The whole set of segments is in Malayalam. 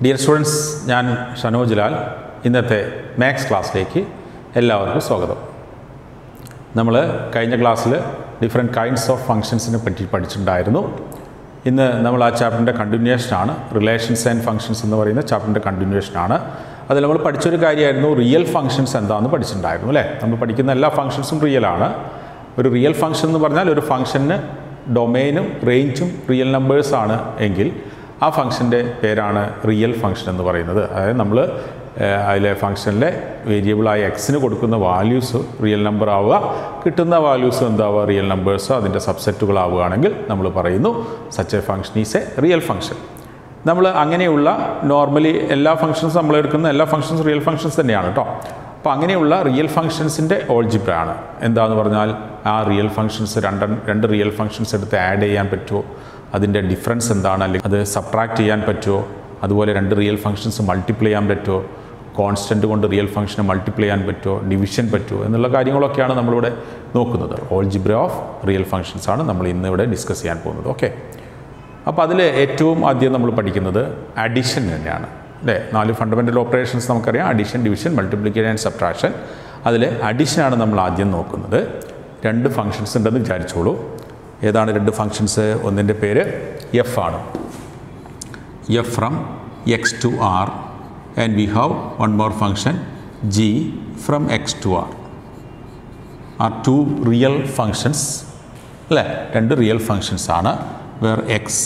ഡിയർ സ്റ്റുഡൻസ് ഞാൻ ഷനോജ് ലാൽ ഇന്നത്തെ മാത്സ് ക്ലാസ്സിലേക്ക് എല്ലാവർക്കും സ്വാഗതം നമ്മൾ കഴിഞ്ഞ ക്ലാസ്സിൽ ഡിഫറെൻറ്റ് കൈൻഡ്സ് ഓഫ് ഫങ്ഷൻസിനെ പറ്റി പഠിച്ചിട്ടുണ്ടായിരുന്നു ഇന്ന് നമ്മൾ ആ ചാപ്റ്ററിൻ്റെ കണ്ടിന്യൂഷനാണ് റിലേഷൻസ് ആൻഡ് ഫങ്ഷൻസ് എന്ന് പറയുന്ന ചാപ്റ്ററിൻ്റെ കണ്ടിന്യൂഷനാണ് അതിൽ നമ്മൾ പഠിച്ചൊരു കാര്യമായിരുന്നു റിയൽ ഫങ്ഷൻസ് എന്താണെന്ന് പഠിച്ചിട്ടുണ്ടായിരുന്നു അല്ലേ നമ്മൾ പഠിക്കുന്ന എല്ലാ ഫങ്ഷൻസും റിയലാണ് ഒരു റിയൽ ഫങ്ഷൻ എന്ന് പറഞ്ഞാൽ ഒരു ഫങ്ഷന് ഡൊമൈനും റേഞ്ചും റിയൽ നമ്പേഴ്സാണ് എങ്കിൽ ആ ഫംഗ്ഷൻ്റെ പേരാണ് റിയൽ ഫംഗ്ഷൻ എന്ന് പറയുന്നത് അതായത് നമ്മൾ അതിലെ ഫംഗ്ഷനിലെ വേരിയബിളായ എക്സിന് കൊടുക്കുന്ന വാല്യൂസ് റിയൽ നമ്പർ ആവുക കിട്ടുന്ന വാല്യൂസ് എന്താവുക റിയൽ നമ്പേഴ്സോ അതിൻ്റെ സബ്സെറ്റുകളാവുകയാണെങ്കിൽ നമ്മൾ പറയുന്നു such a function is a real function നമ്മൾ അങ്ങനെയുള്ള നോർമലി എല്ലാ ഫംഗ്ഷൻസും നമ്മൾ എടുക്കുന്ന എല്ലാ ഫംഗ്ഷൻസും റിയൽ ഫംഗ്ഷൻസ് തന്നെയാണ് കേട്ടോ അപ്പോൾ അങ്ങനെയുള്ള റിയൽ ഫംഗ്ഷൻസിൻ്റെ ഓൾജിബ്രാണ് എന്താണെന്ന് പറഞ്ഞാൽ ആ റിയൽ ഫംഗ്ഷൻസ് രണ്ട് രണ്ട് റിയൽ ഫംഗ്ഷൻസ് എടുത്ത് ആഡ് ചെയ്യാൻ പറ്റുമോ അതിൻ്റെ ഡിഫറൻസ് എന്താണ് അല്ലെങ്കിൽ അത് സബ്ട്രാക്ട് ചെയ്യാൻ പറ്റുമോ അതുപോലെ രണ്ട് റിയൽ ഫംഗ്ഷൻസ് മൾട്ടിപ്ലൈ ചെയ്യാൻ പറ്റുമോ കോൺസ്റ്റൻറ്റ് കൊണ്ട് റിയൽ ഫംഗ്ഷനെ മൾട്ടിപ്ലൈ ചെയ്യാൻ പറ്റുമോ ഡിവിഷൻ പറ്റുമോ എന്നുള്ള കാര്യങ്ങളൊക്കെയാണ് നമ്മളിവിടെ നോക്കുന്നത് ഓൾജിബ്ര ഓഫ് റിയൽ ഫംഗ്ഷൻസ് ആണ് നമ്മൾ ഇന്ന് ഇവിടെ ഡിസ്കസ് ചെയ്യാൻ പോകുന്നത് ഓക്കെ അപ്പോൾ അതിൽ ഏറ്റവും ആദ്യം നമ്മൾ പഠിക്കുന്നത് അഡിഷൻ തന്നെയാണ് അല്ലേ നാല് ഫണ്ടമെൻ്റൽ ഓപ്പറേഷൻസ് നമുക്കറിയാം addition division multiplication and subtraction അതിൽ അഡിഷനാണ് നമ്മൾ ആദ്യം നോക്കുന്നത് രണ്ട് ഫങ്ഷൻസ് ഉണ്ടെന്ന് വിചാരിച്ചോളൂ ഏതാണ് രണ്ട് ഫങ്ഷൻസ് ഒന്നിൻ്റെ പേര് എഫ് ആണ് F from X to R and we have one more function G from X to R R to real functions അല്ലേ രണ്ട് റിയൽ ഫങ്ഷൻസ് ആണ് വേർ എക്സ്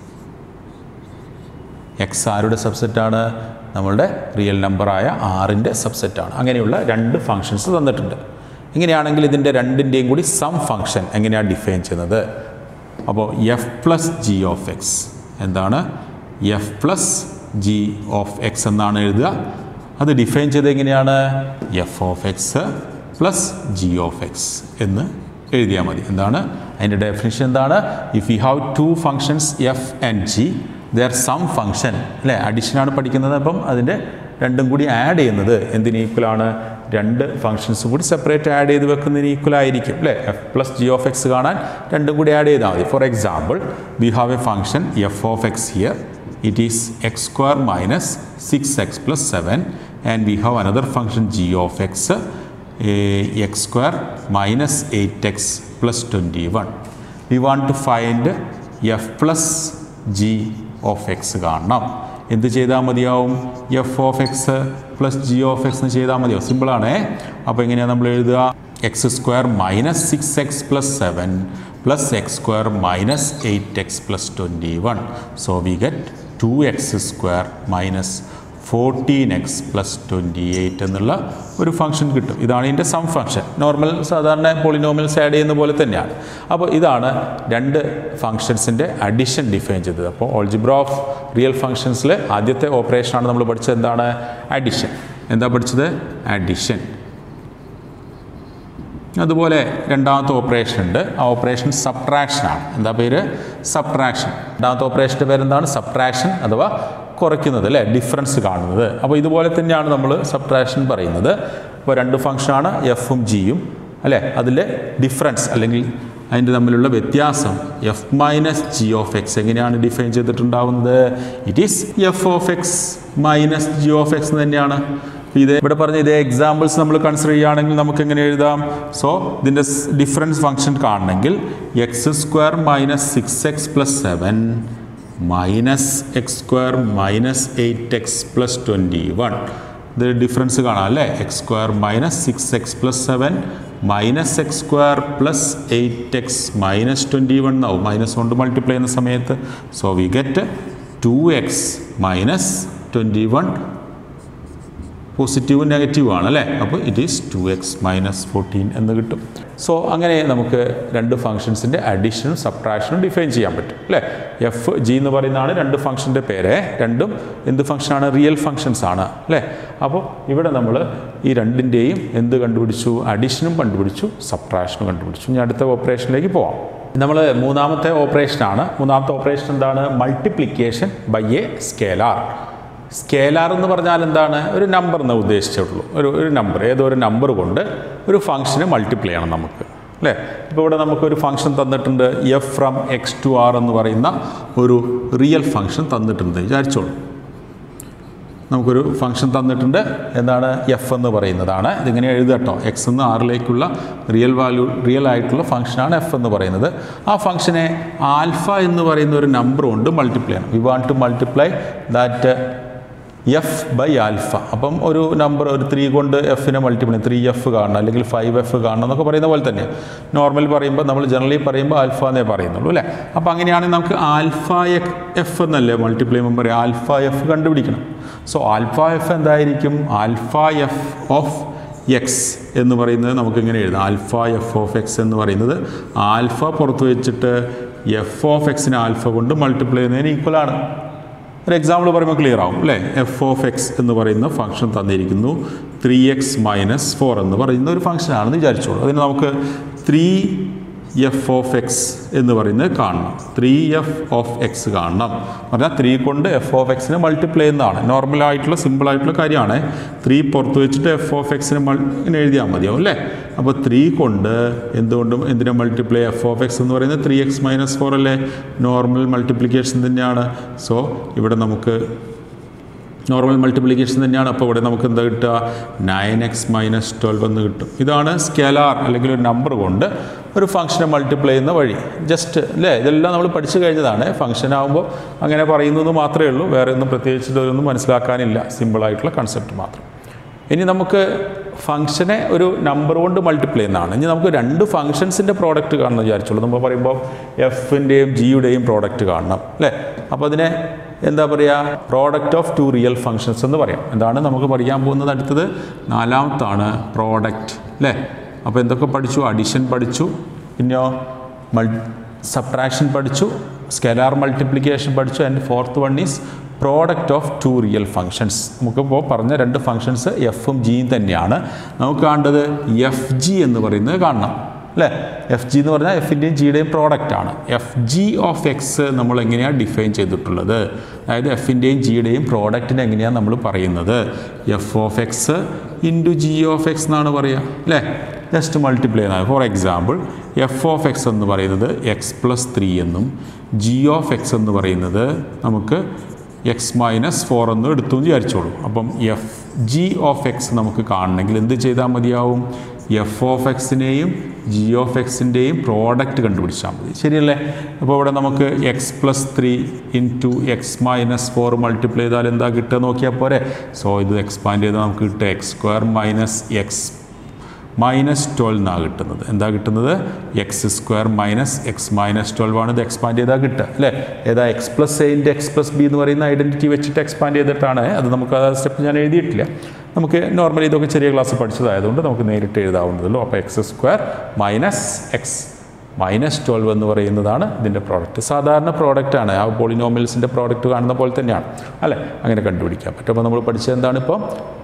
എക്സ് ആരുടെ സബ്സെറ്റാണ് നമ്മളുടെ റിയൽ നമ്പറായ ആറിൻ്റെ സബ്സെറ്റാണ് അങ്ങനെയുള്ള രണ്ട് ഫങ്ഷൻസ് തന്നിട്ടുണ്ട് ഇങ്ങനെയാണെങ്കിൽ ഇതിൻ്റെ രണ്ടിൻ്റെയും കൂടി സം ഫങ്ഷൻ എങ്ങനെയാണ് ഡിഫൈൻ ചെയ്യുന്നത് അപ്പോൾ F plus G of X എന്താണ് F plus G of X എന്നാണ് എഴുതുക അത് ഡിഫൈൻ ചെയ്ത് എങ്ങനെയാണ് F of X plus G of X എന്ന് എഴുതിയാൽ മതി എന്താണ് അതിൻ്റെ ഡെഫിനിഷൻ എന്താണ് if you have two functions F and G their sum function അല്ലേ അഡീഷനാണ് പഠിക്കുന്നത് അപ്പം അതിൻ്റെ രണ്ടും കൂടി ആഡ് ചെയ്യുന്നത് എന്തിന് ഈക്വലാണ് രണ്ട് ഫങ്ഷൻസ് കൂടി സെപ്പറേറ്റ് ആഡ് ചെയ്ത് വെക്കുന്നതിന് ഈക്വൽ ആയിരിക്കും അല്ലേ F plus G of X കാണാൻ രണ്ടും കൂടി ആഡ് ചെയ്താൽ മതി for example we have a function F of X here it is x square minus 6x plus 7 and we have another function g of x uh, x square minus 8x plus 21 we want to find f plus g of x കാണണം എന്ത് ചെയ്താൽ മതിയാവും F of X plus G of X എന്ന് ചെയ്താൽ മതിയോ സിമ്പിളാണേ അപ്പോൾ എങ്ങനെയാണ് നമ്മൾ എഴുതുക X square minus six X plus seven plus X square minus eight X plus twenty one so we get two X square minus fourteen X plus twenty eight എന്നുള്ള ഒരു ഫംഗ്ഷൻ കിട്ടും ഇതാണ് ഇതിൻ്റെ സം ഫംഗ്ഷൻ നോർമൽ സാധാരണ പോളിനോമിയൽസ് ആഡ് ചെയ്യുന്ന പോലെ തന്നെയാണ് അപ്പോൾ ഇതാണ് രണ്ട് ഫംഗ്ഷൻസിൻ്റെ അഡിഷൻ ഡിഫൈൻ ചെയ്തത് അപ്പോൾ ഓൾജിബ്ര ഓഫ് റിയൽ ഫംഗ്ഷൻസിൽ ആദ്യത്തെ ഓപ്പറേഷനാണ് നമ്മൾ പഠിച്ചത് എന്താണ് അഡിഷൻ എന്താ പഠിച്ചത് അഡിഷൻ അതുപോലെ രണ്ടാമത്തെ ഓപ്പറേഷൻ ഉണ്ട് ആ ഓപ്പറേഷൻ സബ്ട്രാക്ഷനാണ് എന്താ പേര് സബ്ട്രാക്ഷൻ രണ്ടാമത്തെ ഓപ്പറേഷൻ്റെ പേരെന്താണ് സബ്ട്രാക്ഷൻ അഥവാ കുറയ്ക്കുന്നത് അല്ലേ ഡിഫറൻസ് കാണുന്നത് അപ്പോൾ ഇതുപോലെ തന്നെയാണ് നമ്മൾ സബ്ട്രാക്ഷൻ പറയുന്നത് അപ്പോൾ രണ്ട് ഫംഗ്ഷനാണ് എഫും ജിയും അല്ലേ അതിലെ ഡിഫറൻസ് അല്ലെങ്കിൽ അതിൻ്റെ തമ്മിലുള്ള വ്യത്യാസം F minus G of X എങ്ങനെയാണ് ഡിഫൈൻ ചെയ്തിട്ടുണ്ടാവുന്നത് it is F of X minus G of X തന്നെയാണ് ഇത് ഇവിടെ പറഞ്ഞ ഇതേ എക്സാമ്പിൾസ് നമ്മൾ കൺസിഡർ ചെയ്യുകയാണെങ്കിൽ നമുക്ക് എങ്ങനെ എഴുതാം സോ ഇതിൻ്റെ ഡിഫറൻസ് ഫംഗ്ഷൻ കാണണമെങ്കിൽ X square minus six X plus seven minus X square minus eight X plus twenty one ഇത് ഡിഫറൻസ് കാണാം അല്ലേ X square minus six X plus seven minus X square plus eight X minus twenty one ആവും മൈനസ് കൊണ്ട് മൾട്ടിപ്ലൈ ചെയ്യുന്ന സമയത്ത് so we get two X minus twenty one പോസിറ്റീവും നെഗറ്റീവും ആണ് അല്ലേ അപ്പോൾ it is two X minus fourteen എന്ന് കിട്ടും സോ അങ്ങനെ നമുക്ക് രണ്ട് ഫംഗ്ഷൻസിൻ്റെ അഡീഷനും സബ്ട്രാക്ഷനും ഡിഫൈൻ ചെയ്യാൻ പറ്റും അല്ലേ എഫ് ജി എന്ന് പറയുന്നതാണ് രണ്ട് ഫംഗ്ഷൻ്റെ പേര് രണ്ടും എന്ത് ഫംഗ്ഷനാണ് റിയൽ ഫംഗ്ഷൻസ് ആണ് അല്ലേ അപ്പോൾ ഇവിടെ നമ്മൾ ഈ രണ്ടിൻ്റെയും എന്ത് കണ്ടുപിടിച്ചു അഡീഷനും കണ്ടുപിടിച്ചു സബ്ട്രാക്ഷനും കണ്ടുപിടിച്ചു ഇനി അടുത്ത ഓപ്പറേഷനിലേക്ക് പോവാം നമ്മൾ മൂന്നാമത്തെ ഓപ്പറേഷനാണ് മൂന്നാമത്തെ ഓപ്പറേഷൻ എന്താണ് multiplication by a scalar scalar എന്ന് പറഞ്ഞാൽ എന്താണ് ഒരു നമ്പർ എന്ന് ഉദ്ദേശിച്ചിട്ടുള്ളൂ ഒരു ഒരു നമ്പർ ഏതോ ഒരു നമ്പർ കൊണ്ട് ഒരു ഫംഗ്ഷന് മൾട്ടിപ്ലൈ ചെയ്യണം നമുക്ക് അല്ലേ ഇപ്പോൾ ഇവിടെ നമുക്കൊരു ഫംഗ്ഷൻ തന്നിട്ടുണ്ട് F from X to R എന്ന് പറയുന്ന ഒരു റിയൽ ഫംഗ്ഷൻ തന്നിട്ടുണ്ട് വിചാരിച്ചോളൂ നമുക്കൊരു ഫംഗ്ഷൻ തന്നിട്ടുണ്ട് എന്താണ് എഫ് എന്ന് പറയുന്നതാണ് ഇതിങ്ങനെ എഴുതട്ടോ എക്സ് എന്ന് ആറിലേക്കുള്ള റിയൽ വാല്യൂ റിയൽ ആയിട്ടുള്ള ഫംഗ്ഷനാണ് എഫ് എന്ന് പറയുന്നത് ആ ഫംഗ്ഷനെ ആൽഫ എന്ന് പറയുന്ന ഒരു നമ്പർ കൊണ്ട് മൾട്ടിപ്ലൈ ചെയ്യണം we want to multiply that F by alpha അപ്പം ഒരു നമ്പർ ഒരു ത്രീ കൊണ്ട് എഫിനെ മൾട്ടിപ്ലൈ ത്രീ എഫ് കാണണം അല്ലെങ്കിൽ ഫൈവ് എഫ് കാണണം എന്നൊക്കെ പറയുന്ന പോലെ തന്നെ നോർമൽ പറയുമ്പോൾ നമ്മൾ ജനറലി പറയുമ്പോൾ ആൽഫ എന്നേ പറയുന്നുള്ളൂ അല്ലേ അപ്പോൾ അങ്ങനെയാണെങ്കിൽ നമുക്ക് ആൽഫ എഫ് എന്നല്ലേ മൾട്ടിപ്ലൈ ചെയ്യുമ്പോൾ പറയാം ആൽഫ എഫ് കണ്ടുപിടിക്കണം സോ ആൽഫ എഫ് എന്തായിരിക്കും ആൽഫ എഫ് ഓഫ് എക്സ് എന്ന് പറയുന്നത് നമുക്ക് ഇങ്ങനെ എഴുതാം ആൽഫ എഫ് ഓഫ് എക്സ് എന്ന് പറയുന്നത് ആൽഫ പുറത്ത് വെച്ചിട്ട് എഫ് ഓഫ് എക്സിനെ ആൽഫ കൊണ്ട് മൾട്ടിപ്ലൈ ചെയ്യുന്നതിന് ഈക്വൽ ആണ് ഒരു എക്സാമ്പിൾ പറയുമ്പോൾ ക്ലിയർ ആവും അല്ലേ എഫ് ഓഫ് എക്സ് എന്ന് പറയുന്ന ഫംഗ്ഷൻ തന്നിരിക്കുന്നു ത്രീ എക്സ് മൈനസ് ഫോർ എന്ന് പറയുന്ന ഒരു ഫംഗ്ഷനാണെന്ന് വിചാരിച്ചോളൂ അതിന് നമുക്ക് ത്രീ എഫ് ഓഫ് എക്സ് എന്ന് പറയുന്നത് കാണണം ത്രീ എഫ് ഓഫ് എക്സ് കാണണം പറഞ്ഞാൽ ത്രീ കൊണ്ട് എഫ് ഓഫ് എക്സിനെ മൾട്ടിപ്ലൈ ചെയ്യുന്നതാണ് നോർമലായിട്ടുള്ള സിമ്പിളായിട്ടുള്ള കാര്യമാണ് ത്രീ പുറത്ത് വെച്ചിട്ട് എഫ് ഓഫ് എക്സിനെ മൾ ഇങ്ങനെ എഴുതിയാൽ മതിയാവും അല്ലേ അപ്പോൾ ത്രീ കൊണ്ട് എന്തുകൊണ്ടും എന്തിനെ മൾട്ടിപ്ലൈ എഫ് ഓഫ് എക്സ് എന്ന് പറയുന്നത് ത്രീ എക്സ് മൈനസ് ഫോർ അല്ലേ നോർമൽ മൾട്ടിപ്ലിക്കേഷൻ തന്നെയാണ് സോ ഇവിടെ നമുക്ക് നോർമൽ മൾട്ടിപ്ലിക്കേഷൻ തന്നെയാണ് അപ്പോൾ ഇവിടെ നമുക്ക് എന്താ കിട്ടുക നയൻ എക്സ് മൈനസ് ട്വൽവ് എന്ന് കിട്ടും ഇതാണ് സ്കെലാർ അല്ലെങ്കിൽ ഒരു നമ്പർ കൊണ്ട് ഒരു ഫംഗ്ഷനെ മൾട്ടിപ്ലൈ ചെയ്യുന്ന വഴി ജസ്റ്റ് അല്ലേ ഇതെല്ലാം നമ്മൾ പഠിച്ചു കഴിഞ്ഞതാണ് ഫംഗ്ഷൻ ആകുമ്പോൾ അങ്ങനെ പറയുന്നത് മാത്രമേ ഉള്ളൂ വേറെ ഒന്നും പ്രത്യേകിച്ച് ഒന്നും മനസ്സിലാക്കാനില്ല സിമ്പിളായിട്ടുള്ള കൺസെപ്റ്റ് മാത്രം ഇനി നമുക്ക് ഫംഗ്ഷനെ ഒരു നമ്പർ കൊണ്ട് മൾട്ടിപ്ലൈ ചെയ്യുന്നതാണ് ഇനി നമുക്ക് രണ്ട് ഫംഗ്ഷൻസിൻ്റെ പ്രോഡക്റ്റ് കാണണം വിചാരിച്ചോളൂ നമ്മൾ പറയുമ്പോൾ എഫിൻ്റെയും ജിയുടെയും പ്രോഡക്റ്റ് കാണണം അല്ലേ അപ്പോൾ അതിനെ എന്താ പറയുക product of two real functions എന്ന് പറയാം എന്താണ് നമുക്ക് പഠിക്കാൻ പോകുന്നത് അടുത്തത് നാലാമത്താണ് പ്രോഡക്റ്റ് അല്ലേ അപ്പോൾ എന്തൊക്കെ പഠിച്ചു അഡിഷൻ പഠിച്ചു പിന്നെയോ മൾ സബ്ട്രാക്ഷൻ പഠിച്ചു സ്കെലാർ മൾട്ടിപ്ലിക്കേഷൻ പഠിച്ചു and fourth one is product of two real functions നമുക്കിപ്പോൾ പറഞ്ഞ രണ്ട് ഫങ്ഷൻസ് എഫും ജിയും തന്നെയാണ് നമുക്ക് കാണേണ്ടത് എഫ് ജി എന്ന് പറയുന്നത് കാണണം അല്ലേ എഫ് ജി എന്ന് പറഞ്ഞാൽ എഫിൻ്റെയും ജിയുടെയും പ്രോഡക്റ്റ് ആണ് എഫ് ജി ഓഫ് എക്സ് നമ്മൾ എങ്ങനെയാണ് ഡിഫൈൻ ചെയ്തിട്ടുള്ളത് അതായത് എഫിൻ്റെയും ജിയുടെയും പ്രോഡക്റ്റിനെ എങ്ങനെയാണ് നമ്മൾ പറയുന്നത് F of X into G of X എന്നാണ് പറയുക അല്ലേ ജസ്റ്റ് മൾട്ടിപ്ലൈ ചെയ്യുന്നത് for example F of X എന്ന് പറയുന്നത് എക്സ് പ്ലസ് ത്രീ എന്നും ജി ഓഫ് എക്സ് എന്ന് പറയുന്നത് നമുക്ക് എക്സ് മൈനസ് ഫോർ എന്ന് എടുത്തു എന്ന് വിചാരിച്ചോളൂ അപ്പം എഫ് ജി ഓഫ് എക്സ് നമുക്ക് കാണണമെങ്കിൽ എന്ത് ചെയ്താൽ മതിയാവും എഫ് ഓഫ് എക്സിനെയും ജി ഓഫ് എക്സിൻ്റെയും പ്രോഡക്റ്റ് കണ്ടുപിടിച്ചാൽ മതി ശരിയല്ലേ അപ്പോൾ ഇവിടെ നമുക്ക് X plus three into X minus four multiply ചെയ്താൽ എന്താ കിട്ടുക നോക്കിയാൽ പോരെ സോ ഇത് എക്സ്പാൻഡ് ചെയ്താൽ നമുക്ക് കിട്ടുക X square minus X minus twelve എന്നാണ് കിട്ടുന്നത് എന്താ കിട്ടുന്നത് X square minus X minus twelve ആണ് ഇത് എക്സ്പാൻഡ് ചെയ്താൽ കിട്ടുക അല്ലേ ഏതാ എക്സ് പ്ലസ് എയിൻ്റെ എക്സ് പ്ലസ് ബി എന്ന് പറയുന്ന ഐഡൻറ്റിറ്റി വെച്ചിട്ട് എക്സ്പാൻഡ് ചെയ്തിട്ടാണ് അത് നമുക്ക് ആ സ്റ്റെപ്പ് ഞാൻ എഴുതിയിട്ടില്ല നമുക്ക് നോർമലി ഇതൊക്കെ ചെറിയ ക്ലാസ് പഠിച്ചതായതുകൊണ്ട് നമുക്ക് നേരിട്ട് എഴുതാവുന്നതല്ലോ അപ്പോൾ X square minus X minus twelve എന്ന് പറയുന്നതാണ് ഇതിൻ്റെ പ്രോഡക്റ്റ് സാധാരണ പ്രോഡക്റ്റ് ആണ് ആ പോളിനോമിൽസിൻ്റെ പ്രോഡക്റ്റ് കാണുന്ന പോലെ തന്നെയാണ് അല്ലേ അങ്ങനെ കണ്ടുപിടിക്കാൻ പറ്റും അപ്പോൾ നമ്മൾ പഠിച്ചത് എന്താണ് ഇപ്പോൾ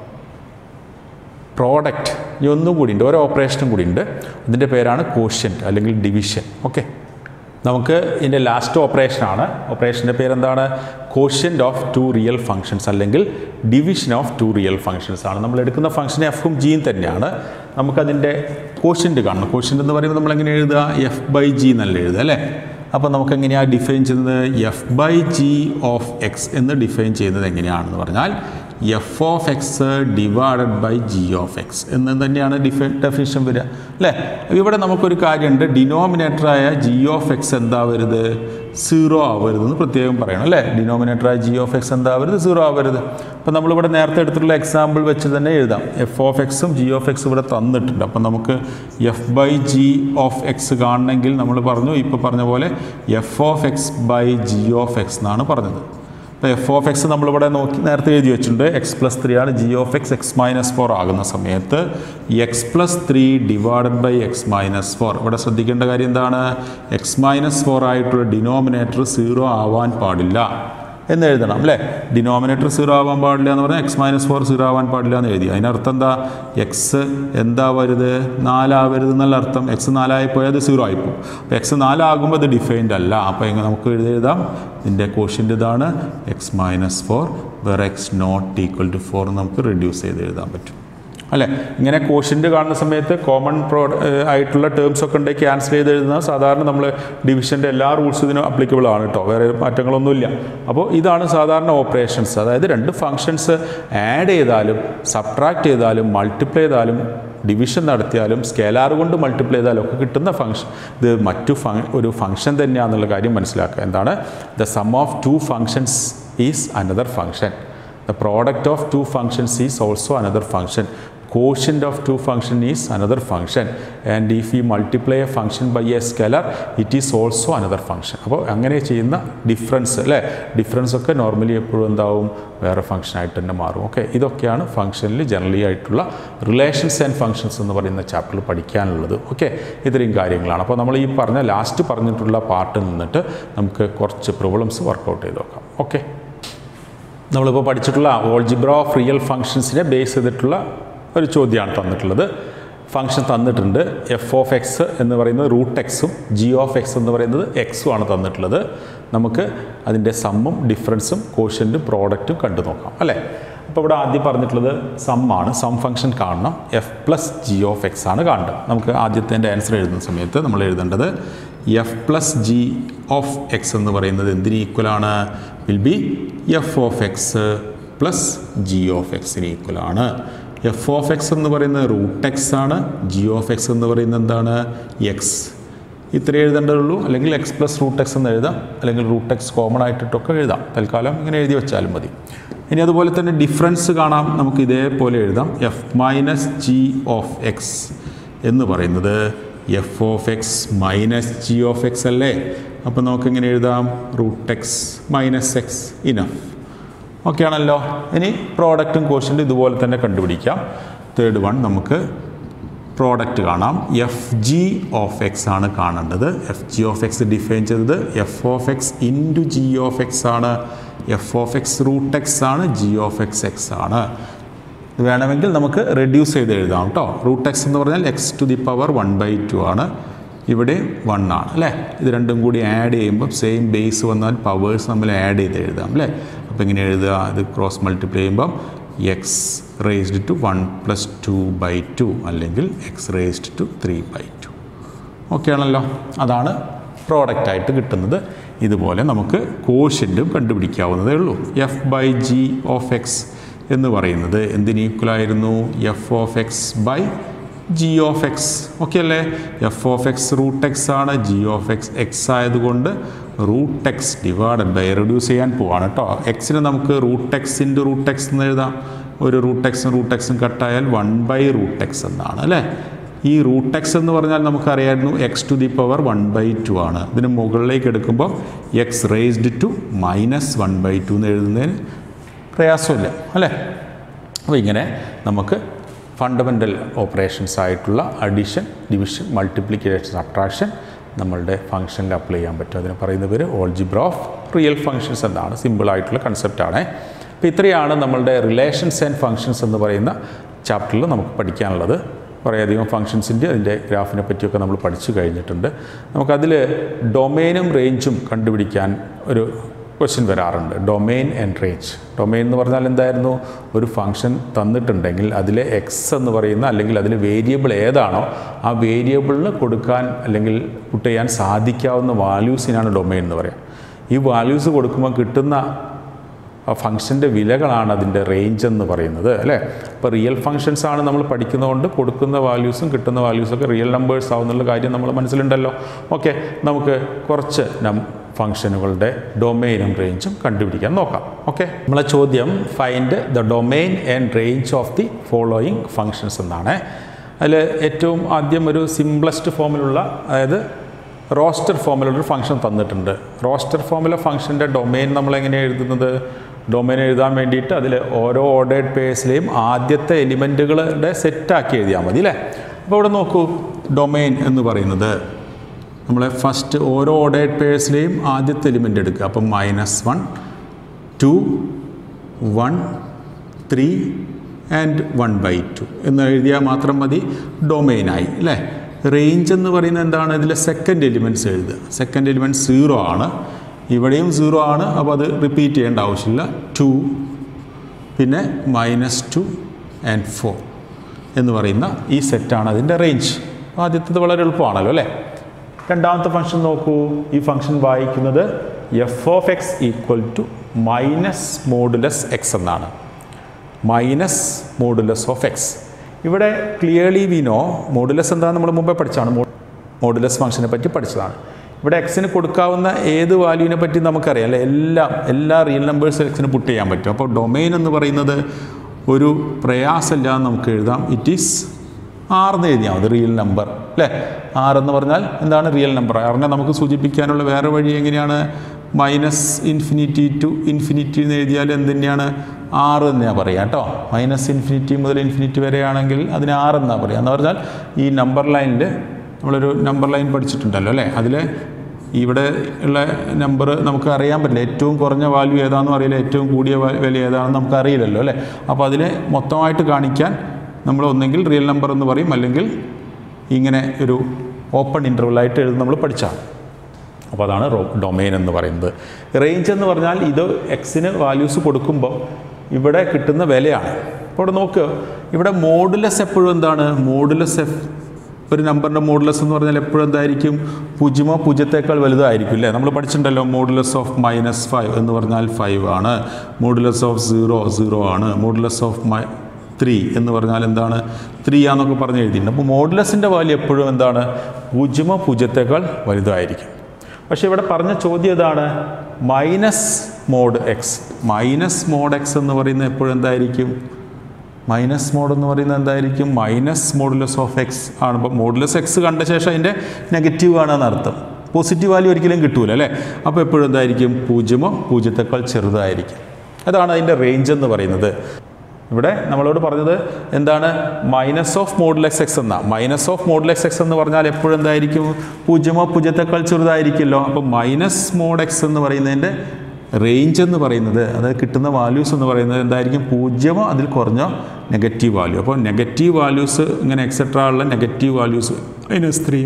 പ്രോഡക്റ്റ് ഇനി ഒന്നും കൂടി ഉണ്ട് ഓരോ ഓപ്പറേഷനും കൂടി ഉണ്ട് അതിൻ്റെ പേരാണ് കോഷ്യൻ്റ് അല്ലെങ്കിൽ ഡിവിഷൻ ഓക്കെ നമുക്ക് ഇതിൻ്റെ ലാസ്റ്റ് ഓപ്പറേഷനാണ് ഓപ്പറേഷൻ്റെ പേരെന്താണ് quotient of two real functions അല്ലെങ്കിൽ division of two real functions ആണ് നമ്മൾ എടുക്കുന്ന ഫംഗ്ഷൻ എഫും ജിയും തന്നെയാണ് നമുക്കതിൻ്റെ കോഷ്യൻ്റ് കാണണം കോഷ്യൻ്റ് എന്ന് പറയുമ്പോൾ നമ്മൾ എങ്ങനെ എഴുതുക എഫ് ബൈ ജി എന്നല്ല എഴുതുക അല്ലേ അപ്പോൾ നമുക്ക് എങ്ങനെയാണ് ഡിഫൈൻ ചെയ്യുന്നത് F by G of X എന്ന് ഡിഫൈൻ ചെയ്യുന്നത് എങ്ങനെയാണെന്ന് പറഞ്ഞാൽ F of X divided by G of X എന്ന് തന്നെയാണ് ഡിഫൈ ഡെഫിനിഷൻ വരിക അല്ലേ ഇവിടെ നമുക്കൊരു കാര്യമുണ്ട് ഡിനോമിനേറ്ററായ ജി ഓഫ് എക്സ് എന്താവരുത് സീറോ ആവരുതെന്ന് പ്രത്യേകം പറയണം അല്ലേ ഡിനോമിനേറ്ററായ ജി ഓഫ് എക്സ് എന്താവരുത് സീറോ ആവരുത് അപ്പോൾ നമ്മളിവിടെ നേരത്തെ എടുത്തിട്ടുള്ള എക്സാമ്പിൾ വെച്ച് തന്നെ എഴുതാം എഫ് ഓഫ് എക്സും ജി ഓഫ് എക്സും ഇവിടെ തന്നിട്ടുണ്ട് അപ്പോൾ നമുക്ക് F by G of X കാണണമെങ്കിൽ നമ്മൾ പറഞ്ഞു ഇപ്പോൾ പറഞ്ഞ പോലെ F of X by G of X എന്നാണ് പറഞ്ഞത് അപ്പോൾ എഫ് ഓഫ് എക്സ് നമ്മളിവിടെ നോക്കി നേരത്തെ എഴുതി വെച്ചിട്ടുണ്ട് എക്സ് പ്ലസ് ത്രീ ആണ് G of X X minus four ആകുന്ന സമയത്ത് X plus three divided by X minus four ഇവിടെ ശ്രദ്ധിക്കേണ്ട കാര്യം എന്താണ് എക്സ് മൈനസ് ഫോർ ആയിട്ടുള്ള ഡിനോമിനേറ്റർ സീറോ ആവാൻ പാടില്ല എന്ന് എഴുതണം അല്ലേ ഡിനോമിനേറ്റർ സീറോ ആവാൻ പാടില്ല എന്ന് പറഞ്ഞാൽ എക്സ് മൈനസ് ഫോർ സീറോ ആവാൻ പാടില്ല എന്ന് എഴുതി അതിനർത്ഥം എന്താ എക്സ് എന്താവരുത് നാലാവരുത് എന്നുള്ള അർത്ഥം എക്സ് നാലായി പോയാൽ അത് സീറോ ആയിപ്പോവും അപ്പോൾ എക്സ് നാലാകുമ്പോൾ അത് ഡിഫൈൻഡ് അല്ല അപ്പോൾ എങ്ങനെ നമുക്ക് എഴുതി എഴുതാം ഇതിൻ്റെ ക്വഷ്യൻ്റെ ഇതാണ് X minus four where X not equal to four നമുക്ക് റിഡ്യൂസ് ചെയ്ത് എഴുതാൻ പറ്റും അല്ലേ ഇങ്ങനെ കോഷ്യൻ്റ് കാണുന്ന സമയത്ത് കോമൺ പ്രോ ആയിട്ടുള്ള ടേംസ് ഒക്കെ ഉണ്ടെങ്കിൽ ക്യാൻസൽ ചെയ്ത് എഴുതുന്ന സാധാരണ നമ്മൾ ഡിവിഷൻ്റെ എല്ലാ റൂൾസും ഇതിനും അപ്ലിക്കബിൾ ആണ് കേട്ടോ വേറെ മാറ്റങ്ങളൊന്നുമില്ല അപ്പോൾ ഇതാണ് സാധാരണ ഓപ്പറേഷൻസ് അതായത് രണ്ട് ഫങ്ഷൻസ് ആഡ് ചെയ്താലും സബ്ട്രാക്ട് ചെയ്താലും മൾട്ടിപ്ലൈ ചെയ്താലും ഡിവിഷൻ നടത്തിയാലും സ്കേലാർ കൊണ്ട് മൾട്ടിപ്ലൈ ചെയ്താലും ഒക്കെ കിട്ടുന്ന ഫംഗ്ഷൻ ഇത് മറ്റു ഫങ് ഒരു ഫംഗ്ഷൻ തന്നെയാണെന്നുള്ള കാര്യം മനസ്സിലാക്കുക എന്താണ് the sum of two functions is another function the product of two functions is also another function quotient of two function is another function and if we multiply a function by a scalar it is also another function അപ്പോൾ അങ്ങനെ ചെയ്യുന്ന ഡിഫറൻസ് അല്ലേ ഡിഫറൻസ് ഒക്കെ നോർമലി എപ്പോഴും എന്താവും വേറെ ഫംഗ്ഷൻ ആയിട്ട് തന്നെ മാറും ഓക്കെ ഇതൊക്കെയാണ് ഫംഗ്ഷനിൽ ജനറലി ആയിട്ടുള്ള റിലേഷൻസ് ആൻഡ് ഫംഗ്ഷൻസ് എന്ന് പറയുന്ന ചാപ്റ്ററിൽ പഠിക്കാനുള്ളത് ഓക്കെ ഇത്രയും കാര്യങ്ങളാണ് അപ്പോൾ നമ്മൾ ഈ പറഞ്ഞ ലാസ്റ്റ് പറഞ്ഞിട്ടുള്ള പാർട്ടിൽ നിന്നിട്ട് നമുക്ക് കുറച്ച് പ്രോബ്ലംസ് വർക്കൗട്ട് ചെയ്ത് നോക്കാം ഓക്കെ നമ്മളിപ്പോൾ പഠിച്ചിട്ടുള്ള ഓൾജിബ്ര ഓഫ് റിയൽ ഫങ്ഷൻസിനെ ബേസ് ചെയ്തിട്ടുള്ള ഒരു ചോദ്യമാണ് തന്നിട്ടുള്ളത് ഫംഗ്ഷൻ തന്നിട്ടുണ്ട് എഫ് ഓഫ് എക്സ് എന്ന് പറയുന്നത് റൂട്ട് എക്സും ജി ഓഫ് എക്സ് എന്ന് പറയുന്നത് എക്സും ആണ് തന്നിട്ടുള്ളത് നമുക്ക് അതിൻ്റെ സമ്മും ഡിഫറൻസും കോഷ്യൻറ്റും പ്രോഡക്റ്റും കണ്ടു നോക്കാം അല്ലേ അപ്പോൾ ഇവിടെ ആദ്യം പറഞ്ഞിട്ടുള്ളത് സമ്മാണ് സം ഫംഗ്ഷൻ കാണണം F plus G of X ആണ് കാണേണ്ടത് നമുക്ക് ആദ്യത്തെ ആൻസർ എഴുതുന്ന സമയത്ത് നമ്മൾ എഴുതേണ്ടത് F plus G of X എന്ന് പറയുന്നത് എന്തിന് ഈക്വലാണ് will be F of X plus G of എക്സിന് ഈക്വലാണ് എഫ് ഓഫ് എക്സ് എന്ന് പറയുന്നത് റൂട്ട് എക്സ് ആണ് ജി ഓഫ് എക്സ് എന്ന് പറയുന്നത് എന്താണ് എക്സ് ഇത്ര എഴുതേണ്ടതുള്ളൂ അല്ലെങ്കിൽ എക്സ് പ്ലസ് റൂട്ട് എക്സ് എന്ന് എഴുതാം അല്ലെങ്കിൽ റൂട്ട് എക്സ് കോമൺ ആയിട്ടിട്ടൊക്കെ എഴുതാം തൽക്കാലം ഇങ്ങനെ എഴുതി വെച്ചാലും മതി ഇനി അതുപോലെ തന്നെ ഡിഫറൻസ് കാണാം നമുക്ക് ഇതേപോലെ എഴുതാം F minus G of X എന്ന് പറയുന്നത് F of X minus G of X അല്ലേ അപ്പോൾ നമുക്കിങ്ങനെ എഴുതാം root X minus X enough okay ആണല്ലോ ഇനി പ്രോഡക്റ്റും കോഷ്യൻ്റും ഇതുപോലെ തന്നെ കണ്ടുപിടിക്കാം തേർഡ് വൺ നമുക്ക് പ്രോഡക്റ്റ് കാണാം എഫ് ജി ഓഫ് എക്സ് ആണ് കാണേണ്ടത് F G of X define ചെയ്തത് F of X into G of X ആണ് F of X root X ആണ് ജി ഓഫ് എക്സ് എക്സ് ആണ് ഇത് വേണമെങ്കിൽ നമുക്ക് റെഡ്യൂസ് ചെയ്ത് എഴുതാം കേട്ടോ റൂട്ട് എക്സ് എന്ന് പറഞ്ഞാൽ X to the power one by two ആണ് ഇവിടെ വൺ ആണ് അല്ലേ ഇത് രണ്ടും കൂടി ആഡ് ചെയ്യുമ്പോൾ സെയിം ബേസ് വന്നാൽ പവേഴ്സ് നമ്മൾ ആഡ് ചെയ്ത് എഴുതാം അല്ലേ അപ്പോൾ ഇങ്ങനെ എഴുതുക ഇത് ക്രോസ് മൾട്ടിപ്ലൈ ചെയ്യുമ്പം X raised to one plus two by two അല്ലെങ്കിൽ X raised to three by two okay ആണല്ലോ അതാണ് പ്രോഡക്റ്റായിട്ട് കിട്ടുന്നത് ഇതുപോലെ നമുക്ക് കോഷ്യൻറ്റും കണ്ടുപിടിക്കാവുന്നതേ ഉള്ളൂ F by G of X എന്ന് പറയുന്നത് എന്തിന് ഈക്വലായിരുന്നു F of X by G of X okay അല്ലേ F of X root X ആണ് ജി ഓഫ് എക്സ് എക്സ് ആയതുകൊണ്ട് root X divided by reduce ചെയ്യാൻ പോവാണ് കേട്ടോ എക്സിന് നമുക്ക് root X into root X എന്ന് എഴുതാം ഒരു റൂട്ട് എക്സും റൂട്ട് എക്സും കട്ടായാൽ വൺ ബൈ റൂട്ട് എക്സ് എന്നാണ് അല്ലേ ഈ റൂട്ട് എക്സ് എന്ന് പറഞ്ഞാൽ നമുക്കറിയായിരുന്നു X to the power one by two ആണ് ഇതിന് മുകളിലേക്ക് എടുക്കുമ്പോൾ X raised to minus one by two എന്ന് എഴുതുന്നതിന് പ്രയാസമില്ല അല്ലേ അപ്പോൾ ഇങ്ങനെ നമുക്ക് ഫണ്ടമെൻ്റൽ ഓപ്പറേഷൻസ് ആയിട്ടുള്ള അഡീഷൻ ഡിവിഷൻ മൾട്ടിപ്ലിക്കേഷൻ സബ്ട്രാക്ഷൻ നമ്മളുടെ ഫംഗ്ഷനിൽ അപ്ലൈ ചെയ്യാൻ പറ്റും അതിന് പറയുന്ന പേര് ഓൾജിബ്ര ഓഫ് റിയൽ ഫങ്ഷൻസ് എന്നാണ് സിമ്പിളായിട്ടുള്ള കൺസെപ്റ്റാണ് അപ്പോൾ ഇത്രയാണ് നമ്മളുടെ റിലേഷൻസ് ആൻഡ് ഫങ്ഷൻസ് എന്ന് പറയുന്ന ചാപ്റ്ററിൽ നമുക്ക് പഠിക്കാനുള്ളത് കുറേയധികം ഫങ്ഷൻസിൻ്റെ അതിൻ്റെ ഗ്രാഫിനെ പറ്റിയൊക്കെ നമ്മൾ പഠിച്ചു കഴിഞ്ഞിട്ടുണ്ട് നമുക്കതിൽ ഡൊമെയിനും റേഞ്ചും കണ്ടുപിടിക്കാൻ ഒരു ക്വസ്റ്റ്യൻ വരാറുണ്ട് ഡൊമെയിൻ ആൻഡ് റേഞ്ച് ഡൊമെയിൻ എന്ന് പറഞ്ഞാൽ എന്തായിരുന്നു ഒരു ഫംഗ്ഷൻ തന്നിട്ടുണ്ടെങ്കിൽ അതിലെ എക്സ് എന്ന് പറയുന്ന അല്ലെങ്കിൽ അതിൽ വേരിയബിൾ ഏതാണോ ആ വേരിയബിളിന് കൊടുക്കാൻ അല്ലെങ്കിൽ പുട്ട് ചെയ്യാൻ സാധിക്കാവുന്ന വാല്യൂസിനാണ് ഡൊമെയിൻ എന്ന് പറയുക ഈ വാല്യൂസ് കൊടുക്കുമ്പോൾ കിട്ടുന്ന ഫംഗ്ഷൻ്റെ വിലകളാണ് അതിൻ്റെ റേഞ്ച് എന്ന് പറയുന്നത് അല്ലേ അപ്പോൾ റിയൽ ഫങ്ഷൻസ് ആണ് നമ്മൾ പഠിക്കുന്നതുകൊണ്ട് കൊടുക്കുന്ന വാല്യൂസും കിട്ടുന്ന വാല്യൂസൊക്കെ റിയൽ നമ്പേഴ്സ് ആവുന്നുള്ള കാര്യം നമ്മൾ മനസ്സിലുണ്ടല്ലോ ഓക്കെ നമുക്ക് കുറച്ച് നം ഫംഗ്ഷനുകളുടെ ഡൊമെയിനും റേഞ്ചും കണ്ടുപിടിക്കാൻ നോക്കാം ഓക്കെ നമ്മളെ ചോദ്യം find the domain and range of the following functions എന്നാണ് അതിൽ ഏറ്റവും ആദ്യം ഒരു സിംപ്ലസ്റ്റ് ഫോമിലുള്ള അതായത് റോസ്റ്റർ ഫോമിലുള്ളൊരു ഫംഗ്ഷൻ തന്നിട്ടുണ്ട് റോസ്റ്റർ ഫോമിലെ ഫംഗ്ഷൻ്റെ ഡൊമെയിൻ നമ്മൾ എങ്ങനെയാണ് എഴുതുന്നത് ഡൊമെയിൻ എഴുതാൻ വേണ്ടിയിട്ട് അതിൽ ഓരോ ഓർഡേഡ് പേഴ്സിലെയും ആദ്യത്തെ എലിമെൻറ്റുകളുടെ സെറ്റാക്കി എഴുതിയാൽ മതി അല്ലേ അപ്പോൾ ഇവിടെ നോക്കൂ ഡൊമെയിൻ എന്ന് പറയുന്നത് നമ്മളെ ഫസ്റ്റ് ഓരോ ഓർഡേഡ് പേഴ്സിലെയും ആദ്യത്തെ എലിമെൻ്റ് എടുക്കുക അപ്പം minus one two one three and one by two എന്ന് എഴുതിയാൽ മാത്രം മതി ഡൊമെയിനായി അല്ലേ റേഞ്ച് എന്ന് പറയുന്നത് എന്താണ് ഇതിലെ സെക്കൻഡ് എലിമെൻറ്റ്സ് എഴുതുക സെക്കൻഡ് എലിമെൻറ്റ് സീറോ ആണ് ഇവിടെയും സീറോ ആണ് അപ്പോൾ അത് റിപ്പീറ്റ് ചെയ്യേണ്ട ആവശ്യമില്ല ടു പിന്നെ മൈനസ് ടു ആൻഡ് ഫോർ എന്ന് പറയുന്ന ഈ സെറ്റാണ് അതിൻ്റെ റേഞ്ച് ആദ്യത്തേത് വളരെ എളുപ്പമാണല്ലോ അല്ലേ രണ്ടാമത്തെ ഫംഗ്ഷൻ നോക്കൂ ഈ ഫംഗ്ഷൻ വായിക്കുന്നത് F of X equal to minus modulus X എന്നാണ് മൈനസ് മോഡുലസ് ഓഫ് എക്സ് ഇവിടെ ക്ലിയർലി വി നോ മോഡുലസ് എന്താണെന്ന് നമ്മൾ മുമ്പേ പഠിച്ചാണ് മോഡുലസ് ഫംഗ്ഷനെ പറ്റി പഠിച്ചതാണ് ഇവിടെ എക്സിന് കൊടുക്കാവുന്ന ഏത് വാല്യൂവിനെ പറ്റി നമുക്കറിയാം അല്ലേ എല്ലാം എല്ലാ റിയൽ നമ്പേഴ്സ് എക്സിന് പുട്ട് ചെയ്യാൻ പറ്റും അപ്പോൾ ഡൊമൈൻ എന്ന് പറയുന്നത് ഒരു പ്രയാസമില്ലാന്ന് നമുക്ക് എഴുതാം ഇറ്റ് ഈസ് ആറെന്ന് എഴുതിയാൽ മതി റിയൽ നമ്പർ അല്ലേ ആറ് എന്ന് പറഞ്ഞാൽ എന്താണ് റിയൽ നമ്പർ ആറിനെ നമുക്ക് സൂചിപ്പിക്കാനുള്ള വേറെ വഴി എങ്ങനെയാണ് മൈനസ് ഇൻഫിനിറ്റി ടു ഇൻഫിനിറ്റി എന്ന് എഴുതിയാൽ എന്ത് തന്നെയാണ് ആറ് തന്നെയാണ് പറയുക കേട്ടോ മൈനസ് ഇൻഫിനിറ്റി മുതൽ ഇൻഫിനിറ്റി വരെയാണെങ്കിൽ അതിന് ആറ് എന്നാണ് പറയുക എന്ന് പറഞ്ഞാൽ ഈ നമ്പർ ലൈനിൽ നമ്മളൊരു നമ്പർ ലൈൻ പഠിച്ചിട്ടുണ്ടല്ലോ അല്ലേ അതിൽ ഇവിടെ ഉള്ള നമ്പർ നമുക്ക് അറിയാൻ പറ്റില്ല ഏറ്റവും കുറഞ്ഞ വാല്യൂ ഏതാണെന്നും അറിയില്ല ഏറ്റവും കൂടിയ വാ- വില ഏതാണെന്ന് നമുക്ക് അറിയില്ലല്ലോ അല്ലേ അപ്പോൾ അതിനെ മൊത്തമായിട്ട് കാണിക്കാൻ നമ്മൾ ഒന്നെങ്കിൽ റിയൽ നമ്പർ എന്ന് പറയും അല്ലെങ്കിൽ ഇങ്ങനെ ഒരു ഓപ്പൺ ഇൻ്റർവലായിട്ട് എഴുതി നമ്മൾ പഠിച്ചാൽ അപ്പോൾ അതാണ് റോ ഡൊമൈൻ എന്ന് പറയുന്നത് റേഞ്ച് എന്ന് പറഞ്ഞാൽ ഇത് എക്സിന് വാല്യൂസ് കൊടുക്കുമ്പോൾ ഇവിടെ കിട്ടുന്ന വിലയാണ് അപ്പോൾ ഇവിടെ നോക്കുക ഇവിടെ മോഡുലസ് എപ്പോഴും എന്താണ് മോഡുലസ് എഫ് ഒരു നമ്പറിൻ്റെ മോഡുലസ് എന്ന് പറഞ്ഞാൽ എപ്പോഴും എന്തായിരിക്കും പൂജ്യമോ പൂജ്യത്തേക്കാൾ വലുതായിരിക്കും അല്ലേ നമ്മൾ പഠിച്ചിട്ടുണ്ടല്ലോ മോഡുലസ് ഓഫ് മൈനസ് ഫൈവ് എന്ന് പറഞ്ഞാൽ ഫൈവ് ആണ് മോഡുലസ് ഓഫ് സീറോ സീറോ ആണ് മോഡുലസ് ഓഫ് മൈ ത്രീ എന്ന് പറഞ്ഞാൽ എന്താണ് ത്രീ ആന്നൊക്കെ പറഞ്ഞ് എഴുതിയിട്ടുണ്ട് അപ്പോൾ മോഡുലസിൻ്റെ വാല്യൂ എപ്പോഴും എന്താണ് പൂജ്യമോ പൂജ്യത്തേക്കാൾ വലുതായിരിക്കും പക്ഷേ ഇവിടെ പറഞ്ഞ ചോദ്യം ഇതാണ് minus mod X minus mod X എന്ന് പറയുന്നത് എപ്പോഴും എന്തായിരിക്കും മൈനസ് മോഡ് എന്ന് പറയുന്നത് എന്തായിരിക്കും മൈനസ് മോഡുലസ് ഓഫ് എക്സ് ആണ് അപ്പോൾ മോഡുലസ് എക്സ് കണ്ട ശേഷം അതിൻ്റെ നെഗറ്റീവ് ആണെന്ന് അർത്ഥം പോസിറ്റീവ് വാല്യൂ ഒരിക്കലും കിട്ടൂല അല്ലേ അപ്പോൾ എപ്പോഴും എന്തായിരിക്കും പൂജ്യമോ പൂജ്യത്തേക്കാൾ ചെറുതായിരിക്കും അതാണ് അതിൻ്റെ റേഞ്ച് എന്ന് പറയുന്നത് ഇവിടെ നമ്മളോട് പറഞ്ഞത് എന്താണ് മൈനസ് ഓഫ് മോഡുലക്സ് എക്സ് എന്നാ മൈനസ് ഓഫ് മോഡുലക്സ് എക്സ് എന്ന് പറഞ്ഞാൽ എപ്പോഴും എന്തായിരിക്കും പൂജ്യമോ പൂജ്യത്തേക്കാൾ ചെറുതായിരിക്കുമല്ലോ അപ്പോൾ മൈനസ് മോഡ് എക്സ് എന്ന് പറയുന്നതിൻ്റെ റേഞ്ച് എന്ന് പറയുന്നത് അതായത് കിട്ടുന്ന വാല്യൂസ് എന്ന് പറയുന്നത് എന്തായിരിക്കും പൂജ്യമോ അതിൽ കുറഞ്ഞോ നെഗറ്റീവ് വാല്യൂ അപ്പോൾ നെഗറ്റീവ് വാല്യൂസ് ഇങ്ങനെ എക്സെട്രാ ഉള്ള negative values minus three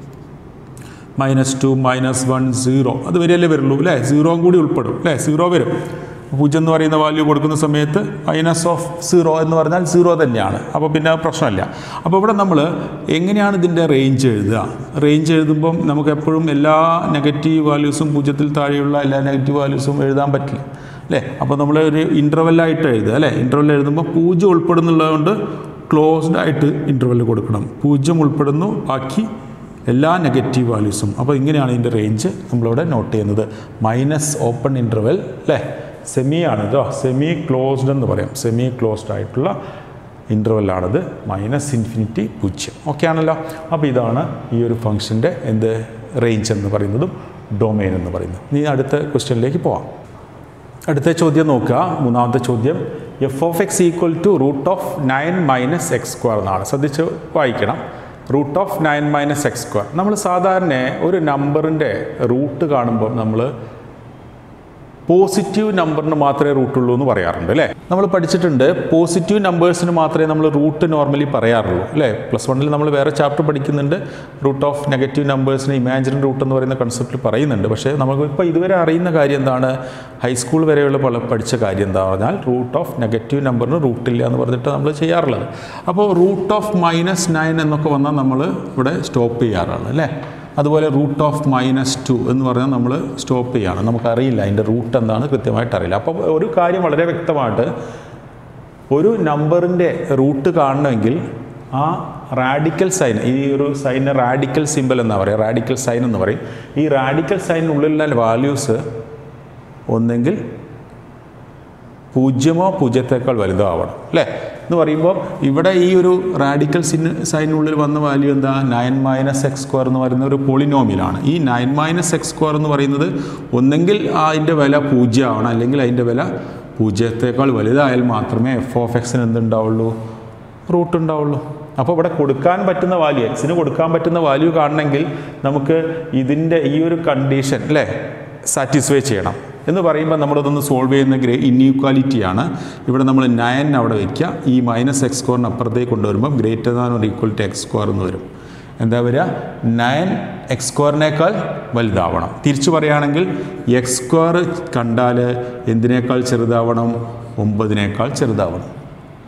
minus two minus one zero അത് വരെയല്ലേ വരുള്ളൂ അല്ലേ സീറോയും കൂടി ഉൾപ്പെടും അല്ലേ സീറോ വരും പൂജ്യം എന്ന് പറയുന്ന വാല്യൂ കൊടുക്കുന്ന സമയത്ത് മൈനസ് ഓഫ് സീറോ എന്ന് പറഞ്ഞാൽ സീറോ തന്നെയാണ് അപ്പോൾ പിന്നെ പ്രശ്നമില്ല അപ്പോൾ ഇവിടെ നമ്മൾ എങ്ങനെയാണ് ഇതിൻ്റെ റേഞ്ച് എഴുതുക റേഞ്ച് എഴുതുമ്പം നമുക്ക് എപ്പോഴും എല്ലാ നെഗറ്റീവ് വാല്യൂസും പൂജ്യത്തിൽ താഴെയുള്ള എല്ലാ നെഗറ്റീവ് വാല്യൂസും എഴുതാൻ പറ്റില്ല അല്ലേ അപ്പോൾ നമ്മൾ ഒരു ഇൻ്റർവെല്ലായിട്ട് എഴുതുക അല്ലേ ഇൻ്റർവെൽ എഴുതുമ്പോൾ പൂജ്യം ഉൾപ്പെടുന്നുള്ളതുകൊണ്ട് ക്ലോസ്ഡ് ആയിട്ട് ഇൻ്റർവെൽ കൊടുക്കണം പൂജ്യം ഉൾപ്പെടുന്നു ബാക്കി എല്ലാ നെഗറ്റീവ് വാല്യൂസും അപ്പോൾ ഇങ്ങനെയാണ് ഇതിൻ്റെ റേഞ്ച് നമ്മളിവിടെ നോട്ട് ചെയ്യുന്നത് മൈനസ് ഓപ്പൺ ഇൻ്റർവെൽ അല്ലേ സെമി ആണ് ഇതോ സെമി ക്ലോസ്ഡ് എന്ന് പറയാം സെമി ക്ലോസ്ഡ് ആയിട്ടുള്ള ഇൻ്റർവെല്ലാണിത് മൈനസ് ഇൻഫിനിറ്റി പൂജ്യം ഓക്കെ ആണല്ലോ അപ്പോൾ ഇതാണ് ഈ ഒരു ഫംഗ്ഷൻ്റെ എന്ത് റേഞ്ച് എന്ന് പറയുന്നതും ഡൊമൈൻ എന്ന് പറയുന്നത് ഇനി അടുത്ത ക്വസ്റ്റ്യനിലേക്ക് പോവാം അടുത്ത ചോദ്യം നോക്കുക മൂന്നാമത്തെ ചോദ്യം F of X equal to root of nine minus X square എന്നാണ് ശ്രദ്ധിച്ച് വായിക്കണം root of nine minus X square നമ്മൾ സാധാരണ ഒരു നമ്പറിൻ്റെ റൂട്ട് കാണുമ്പോൾ നമ്മൾ പോസിറ്റീവ് നമ്പറിന് മാത്രമേ റൂട്ടുള്ളൂ എന്ന് പറയാറുണ്ട് അല്ലേ നമ്മൾ പഠിച്ചിട്ടുണ്ട് പോസിറ്റീവ് നമ്പേഴ്സിന് മാത്രമേ നമ്മൾ റൂട്ട് നോർമലി പറയാറുള്ളൂ അല്ലേ പ്ലസ് വണ്ണിൽ നമ്മൾ വേറെ ചാപ്റ്റർ പഠിക്കുന്നുണ്ട് റൂട്ട് ഓഫ് നെഗറ്റീവ് നമ്പേഴ്സിന് ഇമാജിനറി റൂട്ട് എന്ന് പറയുന്ന കൺസെപ്റ്റിൽ പറയുന്നുണ്ട് പക്ഷേ നമുക്ക് ഇപ്പോൾ ഇതുവരെ അറിയുന്ന കാര്യം എന്താണ് ഹൈസ്കൂൾ വരെയുള്ള പല പഠിച്ച കാര്യം എന്താ പറഞ്ഞാൽ റൂട്ട് ഓഫ് നെഗറ്റീവ് നമ്പറിന് റൂട്ടില്ല എന്ന് പറഞ്ഞിട്ട് നമ്മൾ ചെയ്യാറുള്ളത് അപ്പോൾ റൂട്ട് ഓഫ് മൈനസ് നയൻ എന്നൊക്കെ വന്നാൽ നമ്മൾ ഇവിടെ സ്റ്റോപ്പ് ചെയ്യാറാണ് അല്ലേ അതുപോലെ റൂട്ട് ഓഫ് മൈനസ് ടു എന്ന് പറഞ്ഞാൽ നമ്മൾ സ്റ്റോപ്പ് ചെയ്യാണ് നമുക്കറിയില്ല അതിൻ്റെ റൂട്ട് എന്താണ് കൃത്യമായിട്ട് അറിയില്ല അപ്പോൾ ഒരു കാര്യം വളരെ വ്യക്തമായിട്ട് ഒരു നമ്പറിൻ്റെ റൂട്ട് കാണണമെങ്കിൽ ആ റാഡിക്കൽ സൈൻ ഈ ഒരു സൈനിന് റാഡിക്കൽ സിമ്പൽ എന്നാ പറയുക റാഡിക്കൽ സൈൻ എന്ന് പറയും ഈ റാഡിക്കൽ സൈനിനുള്ളിലുള്ള വാല്യൂസ് ഒന്നെങ്കിൽ പൂജ്യമോ പൂജ്യത്തേക്കാൾ വലുതോ ആവണം അല്ലേ എന്ന് പറയുമ്പോൾ ഇവിടെ ഈ ഒരു റാഡിക്കൽ സിൻ സൈനിനുള്ളിൽ വന്ന വാല്യൂ എന്താ നയൻ മൈനസ് എക്സ് സ്ക്വയർ എന്ന് പറയുന്ന ഒരു പോളിനോമിലാണ് ഈ നയൻ മൈനസ് എക്സ് സ്ക്വയർ എന്ന് പറയുന്നത് ഒന്നെങ്കിൽ അതിൻ്റെ വില പൂജ്യമാവണം അല്ലെങ്കിൽ അതിൻ്റെ വില പൂജ്യത്തേക്കാൾ വലുതായാൽ മാത്രമേ എഫ് ഓഫ് എക്സിന് എന്തുണ്ടാവുള്ളൂ റൂട്ട് ഉണ്ടാവുള്ളൂ അപ്പോൾ ഇവിടെ കൊടുക്കാൻ പറ്റുന്ന വാല്യൂ എക്സിന് കൊടുക്കാൻ പറ്റുന്ന വാല്യൂ കാണണമെങ്കിൽ നമുക്ക് ഇതിൻ്റെ ഈ ഒരു കണ്ടീഷൻ അല്ലേ സാറ്റിസ്ഫൈ ചെയ്യണം എന്ന് പറയുമ്പോൾ നമ്മളതൊന്ന് സോൾവ് ചെയ്യുന്ന ഗ്രേ ഇൻഈക്വാലിറ്റിയാണ് ഇവിടെ നമ്മൾ നയൻ അവിടെ വയ്ക്കുക ഈ മൈനസ് എക്സ് സ്കോറിന് അപ്പുറത്തേക്ക് കൊണ്ടുവരുമ്പോൾ greater than or equal to X square എന്ന് വരും എന്താ വരിക നയൻ എക്സ് സ്ക്വയറിനേക്കാൾ വലുതാവണം തിരിച്ചു പറയുകയാണെങ്കിൽ എക്സ് സ്ക്വയർ കണ്ടാൽ എന്തിനേക്കാൾ ചെറുതാവണം ഒമ്പതിനേക്കാൾ ചെറുതാവണം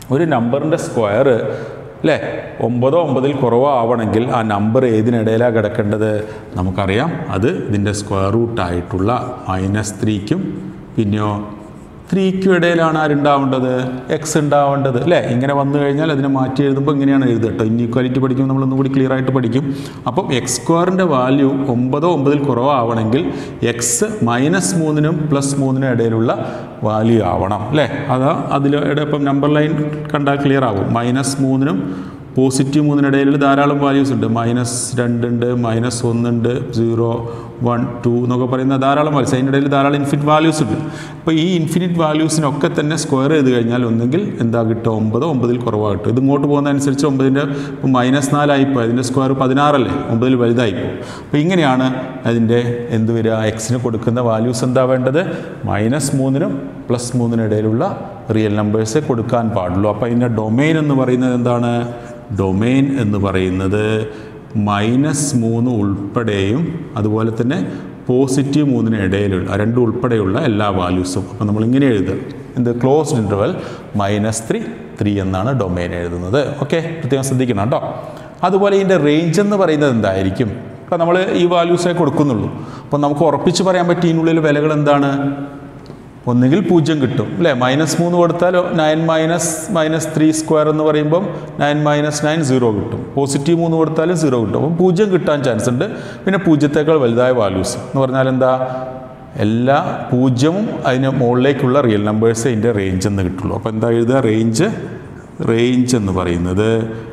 ഒരു നമ്പറിൻ്റെ സ്ക്വയർ അല്ലേ ഒമ്പതോ ഒമ്പതിൽ കുറവോ ആവണമെങ്കിൽ ആ നമ്പർ ഏതിനിടയിലാണ് കിടക്കേണ്ടത് നമുക്കറിയാം അത് ഇതിൻ്റെ സ്ക്വയർ റൂട്ടായിട്ടുള്ള മൈനസ് ത്രീക്കും പിന്നെയോ ത്രീക്കും ഇടയിലാണ് ആരുണ്ടാവേണ്ടത് എക്സ് ഉണ്ടാവേണ്ടത് അല്ലേ ഇങ്ങനെ വന്നു കഴിഞ്ഞാൽ അതിനെ മാറ്റി എഴുതുമ്പോൾ ഇങ്ങനെയാണ് എഴുതുക കേട്ടോ ഇൻഈക്വാലിറ്റി പഠിക്കുമ്പോൾ നമ്മളൊന്നും കൂടി ക്ലിയർ ആയിട്ട് പഠിക്കും അപ്പം എക്സ് സ്ക്വയറിൻ്റെ വാല്യൂ ഒമ്പതോ ഒമ്പതിൽ കുറവാവണമെങ്കിൽ എക്സ് മൈനസ് മൂന്നിനും പ്ലസ് മൂന്നിനും ഇടയിലുള്ള വാല്യൂ ആവണം അല്ലേ അതാ അതിൽ ഇപ്പം നമ്പർ ലൈൻ കണ്ടാൽ ക്ലിയർ ആവും മൈനസ് മൂന്നിനും പോസിറ്റീവ് മൂന്നിനിടയിൽ ധാരാളം വാല്യൂസ് ഉണ്ട് മൈനസ് രണ്ടുണ്ട് മൈനസ് ഒന്നുണ്ട് സീറോ വൺ ടു എന്നൊക്കെ പറയുന്ന ധാരാളം വാല്യൂസ് അതിനിടയിൽ ധാരാളം ഇൻഫിനിറ്റ് വാല്യൂസ് ഉണ്ട് അപ്പോൾ ഈ ഇൻഫിനിറ്റ് വാല്യൂസിനൊക്കെ തന്നെ സ്ക്വയർ ചെയ്ത് കഴിഞ്ഞാൽ ഒന്നെങ്കിൽ എന്താ കിട്ടുക ഒമ്പതോ ഒമ്പതിൽ കുറവാണ് കിട്ടും ഇത് ഇങ്ങോട്ട് പോകുന്നതനുസരിച്ച് ഒമ്പതിൻ്റെ ഇപ്പോൾ മൈനസ് നാലായിപ്പോൾ അതിൻ്റെ സ്ക്വയർ പതിനാറല്ലേ ഒമ്പതിൽ വലുതായിപ്പോൾ അപ്പോൾ ഇങ്ങനെയാണ് അതിൻ്റെ എന്ത് വരിക എക്സിന് കൊടുക്കുന്ന വാല്യൂസ് എന്താ വേണ്ടത് മൈനസ് മൂന്നിനും പ്ലസ് മൂന്നിനും ഇടയിലുള്ള റിയൽ നമ്പേഴ്സേ കൊടുക്കാൻ പാടുള്ളൂ അപ്പോൾ അതിൻ്റെ ഡൊമെയിൻ എന്ന് പറയുന്നത് എന്താണ് ഡൊമെയിൻ എന്ന് പറയുന്നത് മൈനസ് മൂന്ന് ഉൾപ്പെടെയും അതുപോലെ തന്നെ പോസിറ്റീവ് മൂന്നിന് ഇടയിലുള്ള രണ്ടും ഉൾപ്പെടെയുള്ള എല്ലാ വാല്യൂസും അപ്പോൾ നമ്മൾ ഇങ്ങനെ എഴുതുക എന്ത് closed interval minus three three എന്നാണ് ഡൊമെയിൻ എഴുതുന്നത് ഓക്കെ പ്രത്യേകം ശ്രദ്ധിക്കണം കേട്ടോ അതുപോലെ ഇതിൻ്റെ റേഞ്ച് എന്ന് പറയുന്നത് എന്തായിരിക്കും അപ്പോൾ നമ്മൾ ഈ വാല്യൂസേ കൊടുക്കുന്നുള്ളൂ അപ്പോൾ നമുക്ക് ഉറപ്പിച്ച് പറയാൻ പറ്റും ഇതിനുള്ളിൽ വിലകൾ എന്താണ് ഒന്നുകിൽ പൂജ്യം കിട്ടും അല്ലേ മൈനസ് മൂന്ന് കൊടുത്താൽ nine minus minus three square എന്ന് പറയുമ്പം നയൻ മൈനസ് നയൻ സീറോ കിട്ടും പോസിറ്റീവ് മൂന്ന് കൊടുത്താലും സീറോ കിട്ടും അപ്പം പൂജ്യം കിട്ടാൻ ചാൻസ് ഉണ്ട് പിന്നെ പൂജ്യത്തേക്കാൾ വലുതായ വാല്യൂസ് എന്ന് പറഞ്ഞാൽ എന്താ എല്ലാ പൂജ്യവും അതിന് മുകളിലേക്കുള്ള റിയൽ നമ്പേഴ്സ് അതിൻ്റെ റേഞ്ച് എന്ന് കിട്ടുള്ളൂ അപ്പോൾ എന്താ എഴുതുക റേഞ്ച് റേഞ്ച് എന്ന് പറയുന്നത്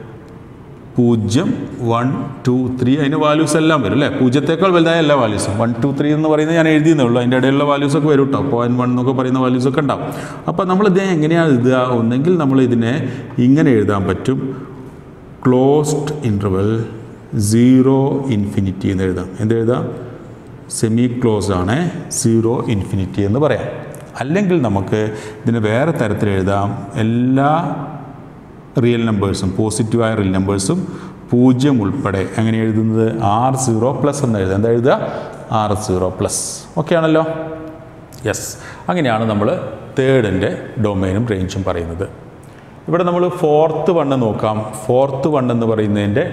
പൂജ്യം വൺ ടു ത്രീ അതിന് വാല്യൂസ് എല്ലാം വരും അല്ലേ പൂജ്യത്തേക്കാൾ വലുതായ എല്ലാ വാല്യൂസും വൺ ടു ത്രീ എന്ന് പറയുന്നത് ഞാൻ എഴുതിയെന്നേ ഉള്ളൂ അതിൻ്റെ ഇടയിലുള്ള വാല്യൂസ് ഒക്കെ വരും കേട്ടോ പോയിൻറ്റ് വൺ എന്നൊക്കെ പറയുന്ന വാല്യൂസ് ഒക്കെ ഉണ്ടാവും അപ്പോൾ നമ്മൾ ഇത് എങ്ങനെയാണ് എഴുതുക ഒന്നെങ്കിൽ നമ്മൾ ഇതിനെ ഇങ്ങനെ എഴുതാൻ പറ്റും ക്ലോസ്ഡ് ഇൻ്റർവൽ സീറോ ഇൻഫിനിറ്റി എന്ന് എഴുതാം എന്തെഴുതാം സെമി ക്ലോസ് ആണ് സീറോ ഇൻഫിനിറ്റി എന്ന് പറയാം അല്ലെങ്കിൽ നമുക്ക് ഇതിന് വേറെ തരത്തിൽ എഴുതാം എല്ലാ റിയൽ നമ്പേഴ്സും പോസിറ്റീവായ റിയൽ നമ്പേഴ്സും പൂജ്യം ഉൾപ്പെടെ എങ്ങനെ എഴുതുന്നത് ആർ സീറോ പ്ലസ് എന്ന് എഴുതുക എന്താ എഴുതുക ആർ സീറോ പ്ലസ് ഓക്കെ ആണല്ലോ യെസ് അങ്ങനെയാണ് നമ്മൾ തേർഡിൻ്റെ ഡൊമൈനും റേഞ്ചും പറയുന്നത് ഇവിടെ നമ്മൾ ഫോർത്ത് വണ്ണ് നോക്കാം ഫോർത്ത് വൺ എന്ന് പറയുന്നതിൻ്റെ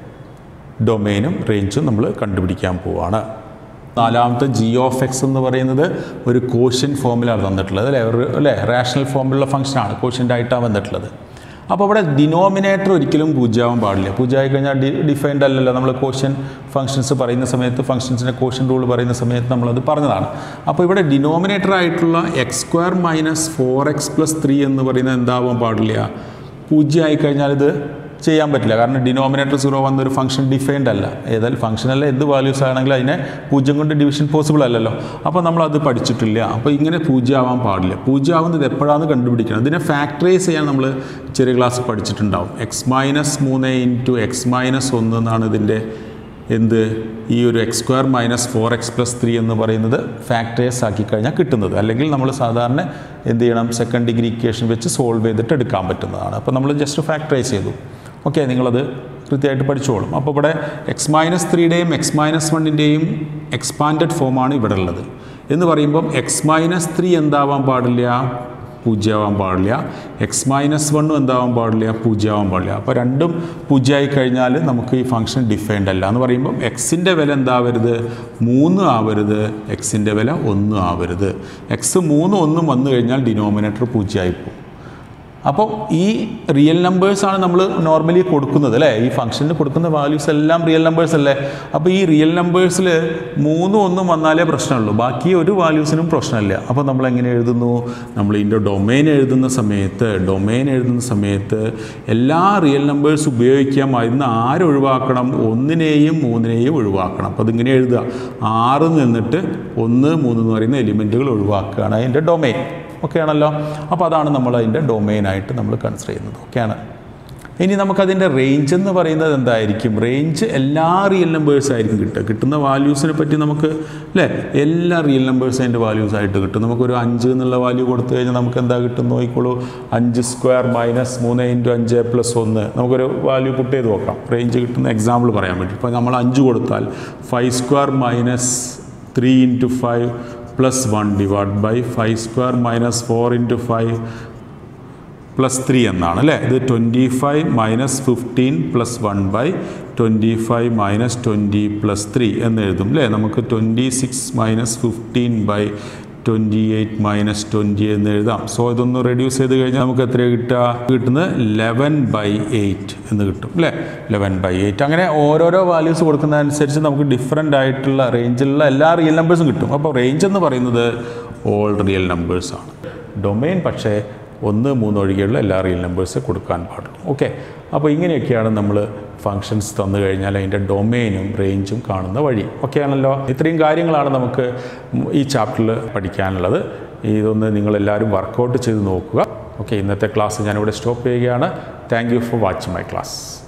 ഡൊമൈനും റേഞ്ചും നമ്മൾ കണ്ടുപിടിക്കാൻ പോവാണ് നാലാമത്തെ ജി ഓഫ് എക്സ് എന്ന് പറയുന്നത് ഒരു കോഷ്യൻ ഫോമിലാണ് തന്നിട്ടുള്ളത് അല്ലേ ഒരു അല്ലേ റാഷണൽ ഫോമിലുള്ള ഫംഗ്ഷനാണ് കോഷ്യൻ്റ് ആയിട്ടാണ് വന്നിട്ടുള്ളത് അപ്പോൾ ഇവിടെ ഡിനോമിനേറ്റർ ഒരിക്കലും പൂജ്യമാവാൻ പാടില്ല പൂജ്യമായി കഴിഞ്ഞാൽ ഡി ഡിഫൈൻഡ് അല്ലല്ലോ നമ്മൾ കോഷ്യൻ ഫംഗ്ഷൻസ് പറയുന്ന സമയത്ത് ഫംഗ്ഷൻസിൻ്റെ കോഷ്യൻ റൂൾ പറയുന്ന സമയത്ത് നമ്മളത് പറഞ്ഞതാണ് അപ്പോൾ ഇവിടെ ഡിനോമിനേറ്റർ ആയിട്ടുള്ള X square minus four X plus three എന്ന് പറയുന്നത് എന്താവാൻ പാടില്ല പൂജ്യമായി കഴിഞ്ഞാൽ ഇത് ചെയ്യാൻ പറ്റില്ല കാരണം ഡിനോമിനേറ്റർ സീറോ വന്നൊരു ഫംഗ്ഷൻ ഡിഫൈൻഡ് അല്ല ഏതായാലും ഫംഗ്ഷനല്ല എന്ത് വാല്യൂസ് ആണെങ്കിലും അതിനെ പൂജ്യം കൊണ്ട് ഡിവിഷൻ പോസിബിൾ അല്ലല്ലോ അപ്പോൾ നമ്മൾ അത് പഠിച്ചിട്ടില്ല അപ്പോൾ ഇങ്ങനെ പൂജ്യം ആവാൻ പാടില്ല പൂജ്യം ആവുന്നത് എപ്പോഴാണ് കണ്ടുപിടിക്കണം ഇതിനെ ഫാക്ടറൈസ് ചെയ്യാൻ നമ്മൾ ചെറിയ ക്ലാസ് പഠിച്ചിട്ടുണ്ടാവും എക്സ് മൈനസ് മൂന്ന് ഇൻറ്റു എക്സ് മൈനസ് ഒന്ന് എന്നാണ് ഇതിൻ്റെ എന്ത് ഈ ഒരു X square minus four X plus three എന്ന് പറയുന്നത് ഫാക്ടേഴ്സ് ആക്കി കഴിഞ്ഞാൽ കിട്ടുന്നത് അല്ലെങ്കിൽ നമ്മൾ സാധാരണ എന്ത് ചെയ്യണം സെക്കൻഡ് ഡിഗ്രി ഇക്വേഷൻ വെച്ച് സോൾവ് ചെയ്തിട്ട് എടുക്കാൻ പറ്റുന്നതാണ് അപ്പോൾ നമ്മൾ ജസ്റ്റ് ഫാക്ടറൈസ് ചെയ്തു ഓക്കെ നിങ്ങളത് കൃത്യമായിട്ട് പഠിച്ചോളും അപ്പോൾ ഇവിടെ എക്സ് മൈനസ് ത്രീയുടെയും എക്സ് മൈനസ് വണ്ണിൻ്റെയും എക്സ്പാൻഡഡ് ഫോമാണ് ഇവിടെ ഉള്ളത് എന്ന് പറയുമ്പം എക്സ് മൈനസ് ത്രീ എന്താവാൻ പാടില്ല പൂജ്യമാവാൻ പാടില്ല എക്സ് മൈനസ് വണ്ണും എന്താവാൻ പാടില്ല പൂജ്യമാവാൻ പാടില്ല അപ്പോൾ രണ്ടും പൂജ്യമായി കഴിഞ്ഞാൽ നമുക്ക് ഈ ഫംഗ്ഷൻ ഡിഫൈൻഡ് അല്ല എന്ന് പറയുമ്പം എക്സിൻ്റെ വില എന്താവരുത് മൂന്ന് ആവരുത് എക്സിൻ്റെ വില ഒന്നും ആവരുത് എക്സ് മൂന്നും ഒന്നും വന്നു കഴിഞ്ഞാൽ ഡിനോമിനേറ്റർ പൂജ്യമായി പോകും അപ്പോൾ ഈ റിയൽ നമ്പേഴ്സാണ് നമ്മൾ നോർമലി കൊടുക്കുന്നത് അല്ലേ ഈ ഫംഗ്ഷന് കൊടുക്കുന്ന വാല്യൂസ് എല്ലാം റിയൽ നമ്പേഴ്സ് അല്ലേ അപ്പോൾ ഈ റിയൽ നമ്പേഴ്സിൽ മൂന്നും ഒന്നും വന്നാലേ പ്രശ്നമുള്ളൂ ബാക്കി ഒരു വാല്യൂസിനും പ്രശ്നമില്ല അപ്പോൾ നമ്മൾ എങ്ങനെ എഴുതുന്നു നമ്മൾ ഇതിൻ്റെ ഡൊമൈൻ എഴുതുന്ന സമയത്ത് ഡൊമൈൻ എഴുതുന്ന സമയത്ത് എല്ലാ റിയൽ നമ്പേഴ്സ് ഉപയോഗിക്കാമായിരുന്ന ആര് ഒഴിവാക്കണം ഒന്നിനെയും മൂന്നിനെയും ഒഴിവാക്കണം അപ്പോൾ അതിങ്ങനെ എഴുതുക ആറ് നിന്നിട്ട് ഒന്ന് മൂന്ന് എന്ന് പറയുന്ന എലിമെൻറ്റുകൾ ഒഴിവാക്കുകയാണ് അതിൻ്റെ ഡൊമൈൻ ഓക്കെ ആണല്ലോ അപ്പോൾ അതാണ് നമ്മൾ അതിൻ്റെ ഡൊമൈനായിട്ട് നമ്മൾ കൺസിഡർ ചെയ്യുന്നത് ഓക്കെയാണ് ഇനി നമുക്കതിൻ്റെ റേഞ്ച് എന്ന് പറയുന്നത് എന്തായിരിക്കും റേഞ്ച് എല്ലാ റിയൽ നമ്പേഴ്സ് ആയിരിക്കും കിട്ടുക കിട്ടുന്ന വാല്യൂസിനെ പറ്റി നമുക്ക് അല്ലേ എല്ലാ റിയൽ നമ്പേഴ്സ് അതിൻ്റെ വാല്യൂസ് ആയിട്ട് കിട്ടും നമുക്കൊരു അഞ്ച് എന്നുള്ള വാല്യൂ കൊടുത്തു കഴിഞ്ഞാൽ നമുക്ക് എന്താ കിട്ടും നോക്കിക്കോളൂ അഞ്ച് സ്ക്വയർ മൈനസ് മൂന്ന് ഇൻറ്റു അഞ്ച് പ്ലസ് ഒന്ന് നമുക്കൊരു വാല്യൂ പുട്ട് ചെയ്ത് നോക്കാം റേഞ്ച് കിട്ടുന്ന എക്സാമ്പിൾ പറയാൻ വേണ്ടി ഇപ്പോൾ നമ്മൾ അഞ്ച് കൊടുത്താൽ five square minus three into five plus one divide by five square minus four into five plus three എന്നാണ് അല്ലേ ഇത് twenty five minus fifteen plus one by twenty five minus twenty plus three എന്ന് എഴുതും അല്ലേ നമുക്ക് twenty six minus fifteen by twenty eight minus twenty എന്ന് എഴുതാം സോ ഇതൊന്ന് റെഡ്യൂസ് ചെയ്ത് കഴിഞ്ഞാൽ നമുക്ക് എത്ര കിട്ടുക കിട്ടുന്നത് ലെവൻ ബൈ എയ്റ്റ് എന്ന് കിട്ടും അല്ലേ ലെവൻ ബൈ എയ്റ്റ് അങ്ങനെ ഓരോരോ വാല്യൂസ് കൊടുക്കുന്നതനുസരിച്ച് നമുക്ക് ഡിഫറെൻ്റ് ആയിട്ടുള്ള റേഞ്ചിലുള്ള എല്ലാ റിയൽ നമ്പേഴ്സും കിട്ടും അപ്പോൾ റേഞ്ച് എന്ന് പറയുന്നത് ഓൾ റിയൽ നമ്പേഴ്സാണ് ഡൊമൈൻ പക്ഷേ ഒന്ന് മൂന്ന് ഒഴികെയുള്ള എല്ലാ റിയൽ നമ്പേഴ്സ് കൊടുക്കാൻ പാടുള്ളൂ ഓക്കെ അപ്പോൾ ഇങ്ങനെയൊക്കെയാണ് നമ്മൾ ഫങ്ഷൻസ് തന്നു കഴിഞ്ഞാൽ അതിൻ്റെ ഡൊമെയിനും റേഞ്ചും കാണുന്ന വഴി ഓക്കെ ആണല്ലോ ഇത്രയും കാര്യങ്ങളാണ് നമുക്ക് ഈ ചാപ്റ്ററിൽ പഠിക്കാനുള്ളത് ഇതൊന്ന് നിങ്ങളെല്ലാവരും വർക്കൗട്ട് ചെയ്ത് നോക്കുക ഓക്കെ ഇന്നത്തെ ക്ലാസ് ഞാനിവിടെ സ്റ്റോപ്പ് ചെയ്യുകയാണ് thank you for watching my class